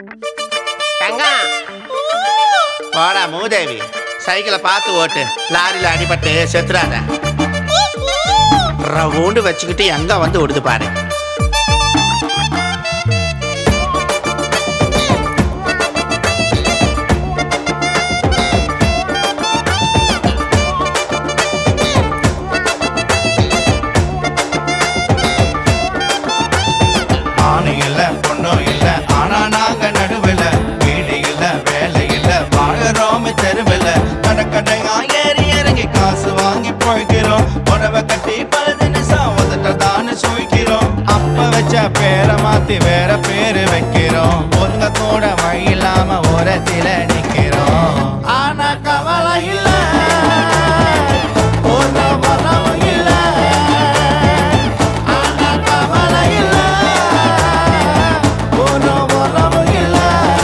தங்கம் போடா மூதேவி சைக்கிளை பார்த்து ஓட்டு லாரியில் அடிபட்டு செத்துறாத ரவுண்டு வச்சுக்கிட்டு எங்க வந்து விடுது பாரு ஆணு இல்ல பொண்ணும் இல்ல ஆனா நாங்க நடுவில் வீடு இல்ல வேலை இல்ல வாழறோம் தெருவில் கடற்கடையா ஏறி இறங்கி காசு வாங்கி போய்க்கிறோம் புடவை கட்டி பல தினசம் உதட்டதான்னு சுழிக்கிறோம் அப்ப வச்ச பேரை மாத்தி வேற பேரு வைக்கிறோம் ஒருங்க கூட வழி இல்லாம ஓரத்தில நிக்கிறோம் ஆனா கவலை இல்ல ஒரு வரவும் இல்ல ஆனா கவலை இல்ல ஒரு வரவும் இல்ல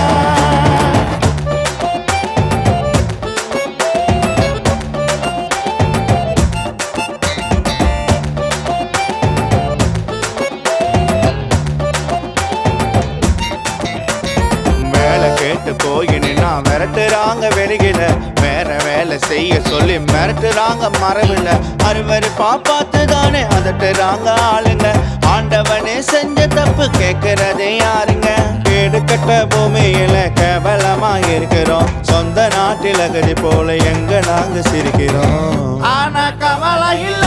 வேலை கேட்டு போய் நின்னா மிரட்டுறாங்க வெளியில வேற வேலை செய்ய சொல்லி மிரட்டுறாங்க மரபில் அறுவரு பாப்பாத்து தானே அதட்டுறாங்க ஆளுங்க ஆண்டவனே செஞ்ச தப்பு கேட்கறதே யாருங்க கேடு கட்ட பூமியில கேவலமா இருக்கிறோம் சொந்த நாட்டில் கதி போல எங்க நாங்க சிரிக்கிறோம் ஆனா கவலை இல்ல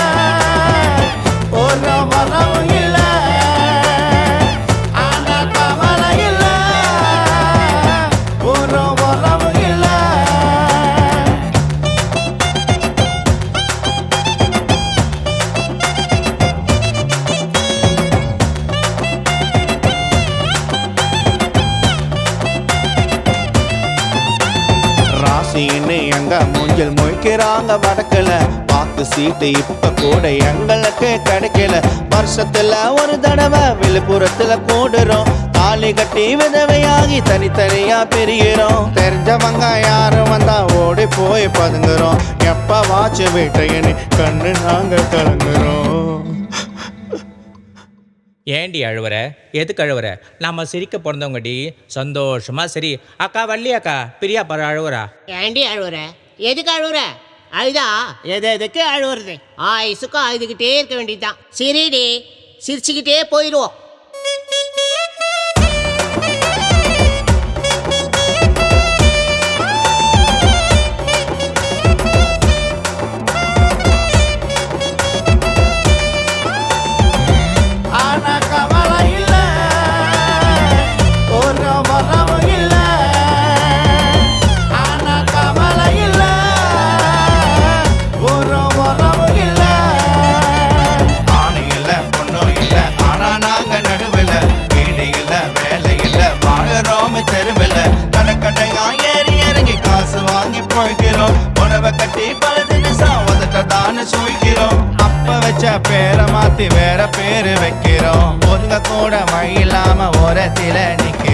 ஒரு வரவும் இல்ல ஆனா கவலை இல்ல ஒரு வரவும் இல்ல ராசின்னு எங்க மூஞ்சில் முழிக்கிறாங்க வடக்குல பாக்கு சீட்டு இப்ப கூட எங்களுக்கு கிடைக்கல வருஷத்துல ஒரு தடவை விழுப்புரத்துல கூடுறோம் தாலி கட்டி விதவையாகி தனித்தனியா பிரிகிறோம் தெரிஞ்சவங்க யாரும் வந்தா ஓடி போய் பதுங்குறோம் எப்ப வாட்ச் வீட்டையனு கண்ணு நாங்க கலங்குறோம் ஏண்டி அழுவுற எதுக்கு அழுவுற நம்ம சிரிக்க பிறந்தவங்கடி சந்தோஷமா சரி அக்கா வள்ளி அக்கா பிரியா பாரு அழுவுறா ஏண்டி அழுவுற எதுக்கு அழுவுற அழுதா எது எதுக்கு அழுவுறது ஆயுசுக்கும் அழுதுகிட்டே இருக்க வேண்டியதுதான் சரிடி சிரிச்சுக்கிட்டே போயிடுவோம் ஆனா கவலை இல்ல ஒரு வரவும் இல்ல ஆனா கவலை இல்ல ஒரு வரவும் இல்ல ஆணு இல்ல பொண்ணும் இல்ல ஆனா நாங்க நடுவில் வீடு இல்ல வேலை இல்ல வாழறோம் தெருவில் கடற்கடையா ஏறி இறங்கி காசு வாங்கி போய்க்கிறோம் புடவை கட்டி பல தினசம் உதட்டதான்னு சுழிக்கிறோம் அப்ப வச்ச பேரை மாத்தி வேற பேரு வைக்கிறோம் ஒருங்க கூட வழி இல்லாம ஓரத்தில நிக்கிறோம்